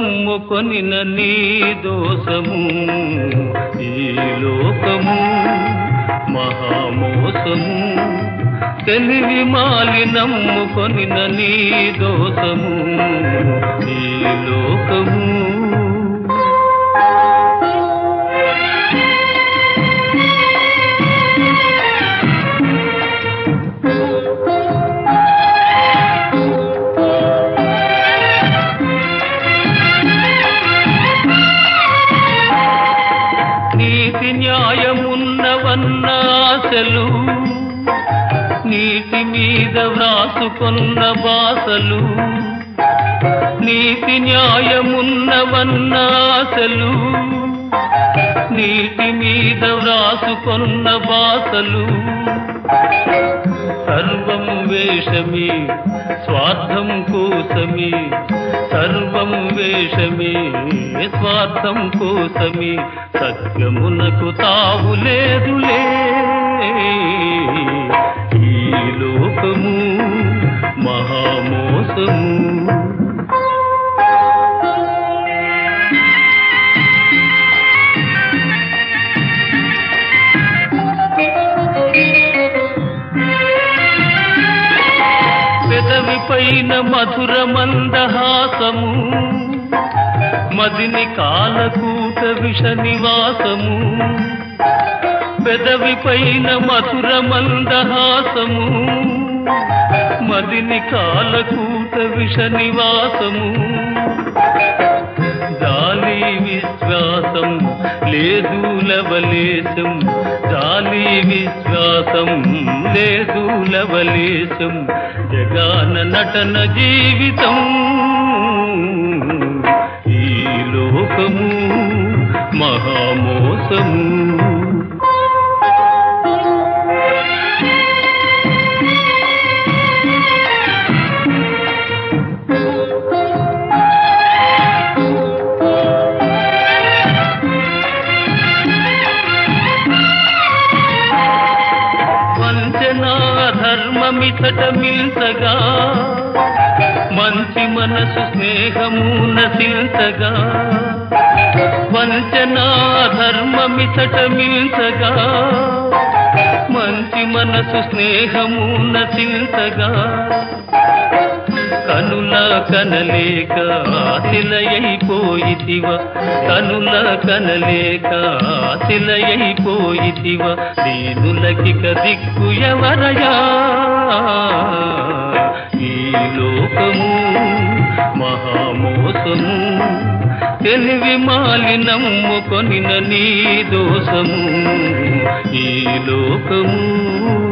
నమ్ముకొనిన నీ దోషము ఈ లోకము మహామోసము తెలివి మాలి నమ్ముకొనిన నీ దోషము ఈ లోకము నీతి న్యాయమున్నవన్న ఆశలు నీటి మీద వ్రాసుకున్న బాసలు నీతి న్యాయమున్నవన్న ఆశలు నీటి మీద వ్రాసుకున్న బాసలు సర్వం వేషమే స్వార్థం కోసమే సర్వం వేషమే స్వార్థం కోసమే సత్యమునకు తావు లేదులే ఈ లోకము మహామోసము పెదవి పైన మధుర మందహాసము మదిని కాలకూట విష నివాసము పెదవి పైన మధుర మందహాసము మదిని కాలకూట విష నివాసము జాలి విశ్వాసం లేదు లవలేశం జాలి విశ్వాసం లేదు లవలేశం జగాన నటన జీవితం ఈ లోకము మహామోసము వంచనా ధర్మమితట మిల్చగా మంచి మనసు స్నేహము నశించగా వంచనా ధర్మమితట మిల్చగా మంచి మనసు స్నేహము నశించగా కనుల కనలేక శిలయైపోయితివ కనుల కనలేక శిలయైపోయితివ దీనులకిక దిక్కు ఎవరయా ఈ లోకము మహామోసము తెలివి మాలి నమ్ముకొనిన నీ దోషము ఈ లోకము